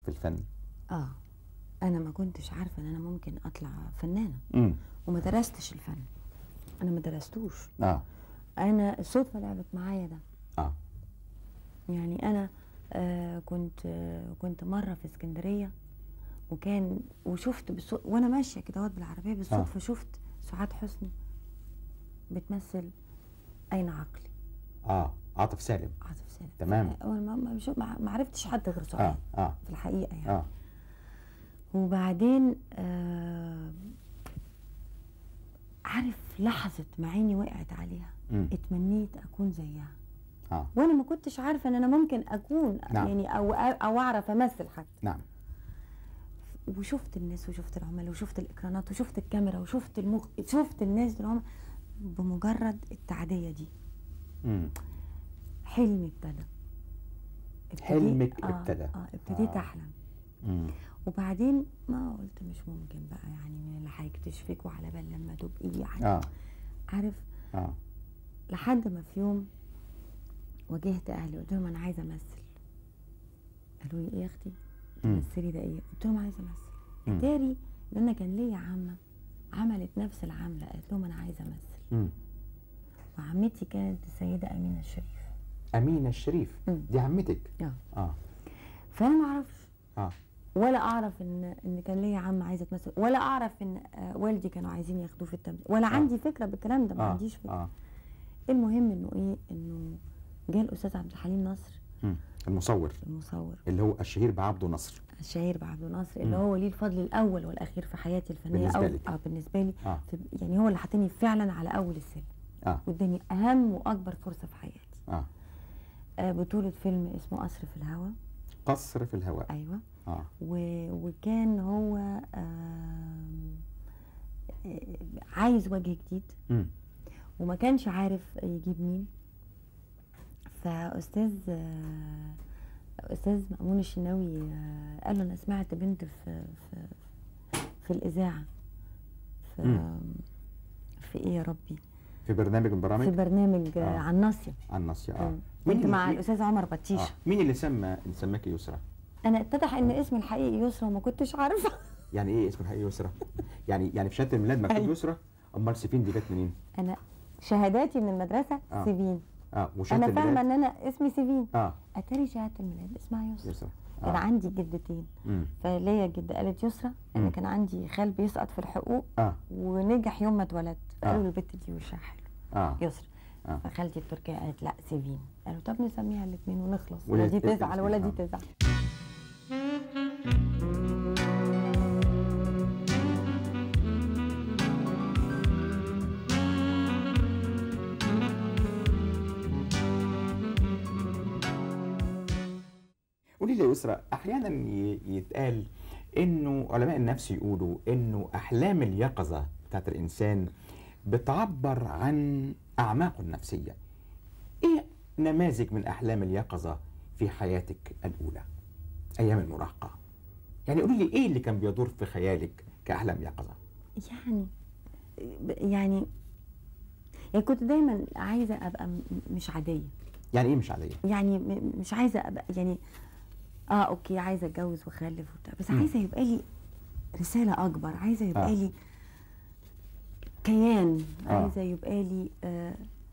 في الفن اه انا ما كنتش عارفه ان انا ممكن اطلع فنانه امم وما درستش الفن انا ما درستوش اه انا الصدفه لعبت معايا ده اه يعني انا آه كنت آه كنت مره في اسكندريه وكان وشفت بالصدفة وانا ماشيه كده اهوت بالعربيه بالصدفه آه. شفت سعاد حسني بتمثل اين عقلي اه عاطف سالم عاطف سالم تمام. أول ما ما, مش- ما ما عرفتش حد غير اه سعاد اه في الحقيقه يعني اه وبعدين آه عارف لحظه ما عيني وقعت عليها مم. اتمنيت اكون زيها اه وانا ما كنتش عارفه ان انا ممكن اكون نعم. يعني او او اعرف امثل حتى نعم وشفت الناس وشفت العملاء وشفت الاكرانات وشفت الكاميرا وشفت المخ شفت الناس اللي هم بمجرد التعديه دي امم حلمي ابتدى ابتديت- حلمك آه ابتدى. اه ابتديت آه. احلم امم وبعدين ما قلت مش ممكن بقى يعني من اللي هيكتشفك وعلى بال لما تبقي يعني اه عارف اه لحد ما في يوم واجهت اهلي قلت لهم انا عايزه امثل قالوا لي ايه يا اختي مم. تمثلي ده ايه قلت لهم عايزه امثل مم. اتاري ان انا كان ليا عمه عملت نفس العمله قالت لهم انا عايزه امثل امم وعمتي كانت السيده امينه الشريف أمينة الشريف مم. دي عمتك اه اه فانا ما اعرفش اه ولا اعرف ان ان كان ليا عم عايزه تمثل ولا اعرف ان آه والدي كانوا عايزين ياخدوه في التمثيل ولا آه. عندي فكره بالكلام ده ما اه عنديش فكره اه المهم انه ايه انه جه الاستاذ عبد الحليم نصر مم. المصور المصور اللي هو الشهير بعبده نصر الشهير بعبد الناصر اللي مم. هو ليه الفضل الاول والاخير في حياتي الفنيه بالنسبة أو لك. اه بالنسبه لي اه في يعني هو اللي حاطني فعلا على اول السلم اه واداني اهم واكبر فرصه في حياتي اه آه بطوله فيلم اسمه قصر في الهواء قصر في الهواء ايوه اه و... وكان هو آم، آه عايز وجه جديد امم وما كانش عارف يجيب مين فاستاذ آه، استاذ مأمون الشناوي آه، قال له انا سمعت بنت في في في الاذاعه في مم. في ايه يا ربي في برنامج من في البرامج برنامج آه. آه. عن ناصيه عن نص اه مم. مين كنت اللي- مع مين- الاستاذ عمر بطيشه آه. مين اللي سمى اللي سماكي يسرى؟ انا اتضح ان اسمي الحقيقي يسرا وما كنتش عارفه يعني ايه اسم الحقيقي يسرى؟ يعني يعني في شهاده الميلاد مكتوب أيوة. يسرى؟ امال سيفين دي جت منين؟ انا شهاداتي من المدرسه آه. سيفين اه وشهاده انا فاهمه الميلاد ان انا اسمي سيفين اه اتاري شهاده الميلاد اسمها يسرا يسرى كان اه عندي جدتين امم فليا جده قالت يسرا انا مم. كان عندي خال بيسقط في الحقوق اه ونجح يوم ما اتولدت فقالوا آه. البت دي وشها حلو اه يسرا آه. فخالتي التركيه قالت لا سيفين قالوا طب نسميها الاثنين ونخلص ولا ولا دي تبقى تزعل ولا دي اسمها. تزعل قولي لي يا يسرى احيانا ي- يتقال انه علماء النفس يقولوا انه احلام اليقظه بتاعت الانسان بتعبر عن اعماقه النفسيه ايه نماذج من احلام اليقظه في حياتك الاولى ايام المراهقه يعني قولي لي ايه اللي كان بيدور في خيالك كاحلام يقظه يعني يعني يعني كنت دايما عايزه ابقى م- مش عاديه يعني ايه مش عاديه يعني م- مش عايزه ابقى يعني اه اوكي عايزه اتجوز واخلف وبتاع بس مم. عايزه يبقى لي رساله اكبر عايزه يبقى آه. لي كيان آه. عايزه يبقى لي آه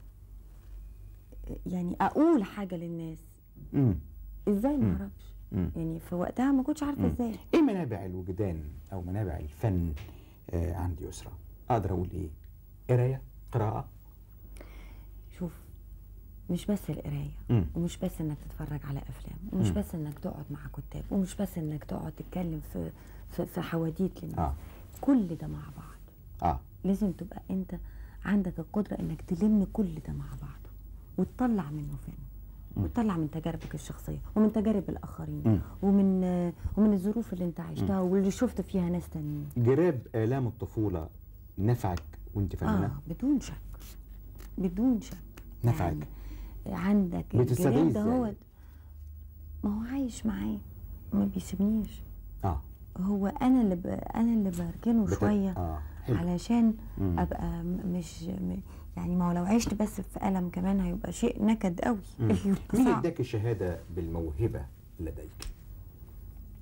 يعني اقول حاجه للناس امم ازاي ما مم. اعرفش امم يعني في وقتها ما كنتش عارفه مم. ازاي ايه منابع الوجدان او منابع الفن آه عند يسرى اقدر اقول ايه قرايه قراءه شوف مش بس القرايه امم ومش بس انك تتفرج على افلام ومش مم. بس انك تقعد مع كتاب ومش بس انك تقعد تتكلم في في, في حواديت للناس اه كل ده مع بعض اه لازم تبقى انت عندك القدره انك تلم كل ده مع بعضه وتطلع منه فن مم. وتطلع من تجاربك الشخصيه ومن تجارب الاخرين مم. ومن آه، ومن الظروف اللي انت عشتها واللي شفت فيها ناس تانيين جراب آلام الطفولة نفعك وانت فنانة؟ اه بدون شك بدون شك نفعك يعني عندك بتستدعيه الجراب ده ازاي؟ هو ما هو عايش معايا ما بيسيبنيش اه هو انا اللي ب... انا اللي بركنه بت- شويه اه حلو علشان مم. ابقى م- مش م... يعني ما هو لو عشت بس في الم كمان هيبقى شيء نكد قوي مم. يبقى مين صعب. اداك شهادة بالموهبة لديك؟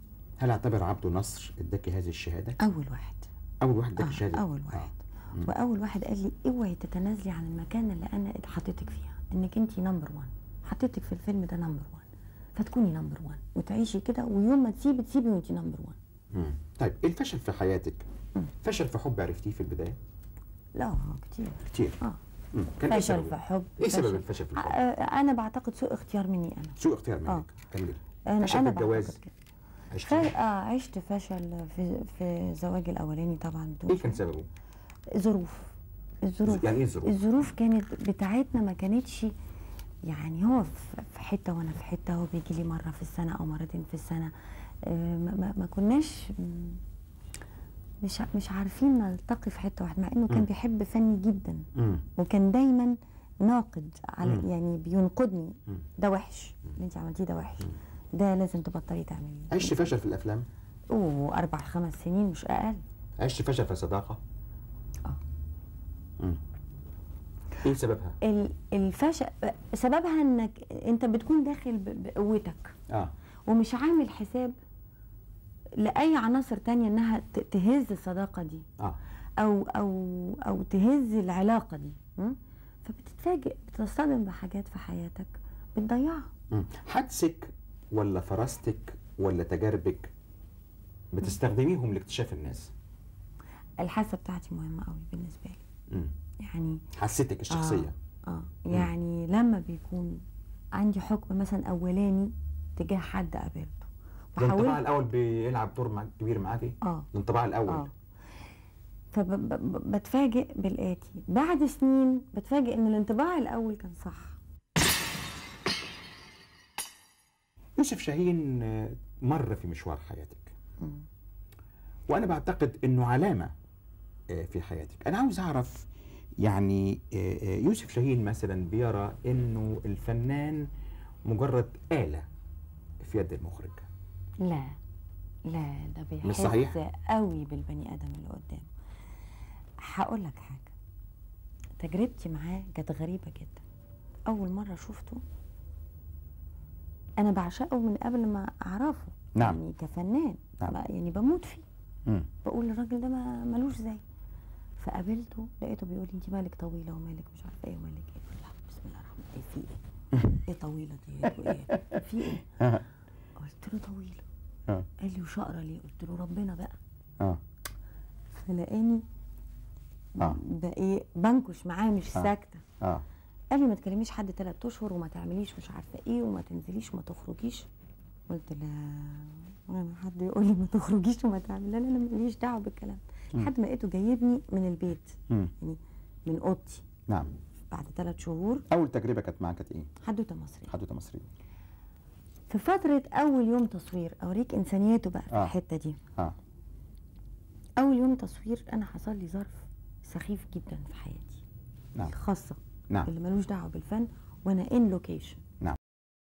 هل اعتبر عبده نصر اداكي هذه الشهاده اول واحد اول واحد اداك آه الشهاده اول واحد مم. واول واحد قال لي اوعي تتنازلي عن المكان اللي انا حطيتك فيها انك انت نمبر 1 حطيتك في الفيلم ده نمبر 1 فتكوني نمبر 1 وتعيشي كده ويوم ما تسيبي تسيبي وانت نمبر 1 مم. طيب ايه الفشل في حياتك مم. فشل في حب عرفتيه في البدايه لا هو كتير كتير اه مم. كان ايه فشل سببه في حب ايه سبب فشل- الفشل في آه، الحب آه، انا بعتقد سوء اختيار مني انا سوء اختيار منك آه. كملي انا فشل انا في الجواز بعتقد كده عشتي ف... اه عشت فشل في في زواجي الاولاني طبعا بدون ايه كان شك. سببه ظروف الظروف يعني ايه الظروف الظروف كانت بتاعتنا ما كانتش يعني هو في في حته وانا في حته هو بيجي لي مره في السنه او مرتين في السنه آه، ما, ما, ما كناش م- مش ع- مش عارفين نلتقي في حته واحده مع انه كان مم. بيحب فني جدا مم. وكان دايما ناقد على مم. يعني بينقدني مم. ده وحش اللي انت عملتيه ده وحش ده لازم تبطلي تعمليه عشت فشل في الافلام اوه اربع خمس سنين مش اقل عشت فشل في الصداقه اه مم. ايه سببها ال- الفشل سببها انك انت بتكون داخل ب- بقوتك اه ومش عامل حساب لاي عناصر تانية انها ت- تهز الصداقه دي اه او او او تهز العلاقه دي م? فبتتفاجئ بتصطدم بحاجات في حياتك بتضيعها مم. حدسك ولا فراستك ولا تجاربك بتستخدميهم لاكتشاف الناس الحاسه بتاعتي مهمه قوي بالنسبه لي مم. يعني حستك الشخصيه اه يعني لما بيكون عندي حكم مثلا اولاني تجاه حد قابلته الانطباع وحاولت الاول بيلعب دور مع كبير معاكي اه الانطباع الاول اه فبتفاجئ بالآتي بعد سنين بتفاجئ ان الانطباع الاول كان صح يوسف شاهين آه، مر في مشوار حياتك مم. وانا بعتقد انه علامه آه، في حياتك انا عاوز اعرف يعني آه، آه، يوسف شاهين مثلا بيرى انه الفنان مجرد آلة في يد المخرج لا لا ده بيحس صحيح؟ قوي بالبني ادم اللي قدامه هقول لك حاجه تجربتي معاه كانت غريبه جدا اول مره شفته انا بعشقه من قبل ما اعرفه نعم. يعني كفنان نعم. ما- يعني بموت فيه مم. بقول الراجل ده ما ملوش زي فقابلته لقيته بيقول لي انت مالك طويله ومالك مش عارفه ايه ومالك ايه قلت له بسم الله الرحمن الرحيم في ايه؟ ايه طويله دي ايه في ايه؟ اه قلت له طويله اه قال لي وشقره ليه؟ قلت له ربنا بقى اه فلقاني اه بقى بنكش معاه مش آه. ساكته اه قال لي ما تكلميش حد ثلاث اشهر وما تعمليش مش عارفه ايه وما تنزليش وما تخرجيش قلت لا انا حد يقول لي ما تخرجيش وما تعمل لا لا انا ماليش دعوه بالكلام لحد ما لقيته جايبني من البيت مم. يعني من اوضتي نعم بعد ثلاث شهور اول تجربه كانت معاك كانت ايه حدوته مصري حدوته مصريه في فتره اول يوم تصوير اوريك انسانيته بقى في آه. الحته دي اه اول يوم تصوير انا حصل لي ظرف سخيف جدا في حياتي نعم الخاصه نعم اللي ملوش دعوه بالفن وانا ان لوكيشن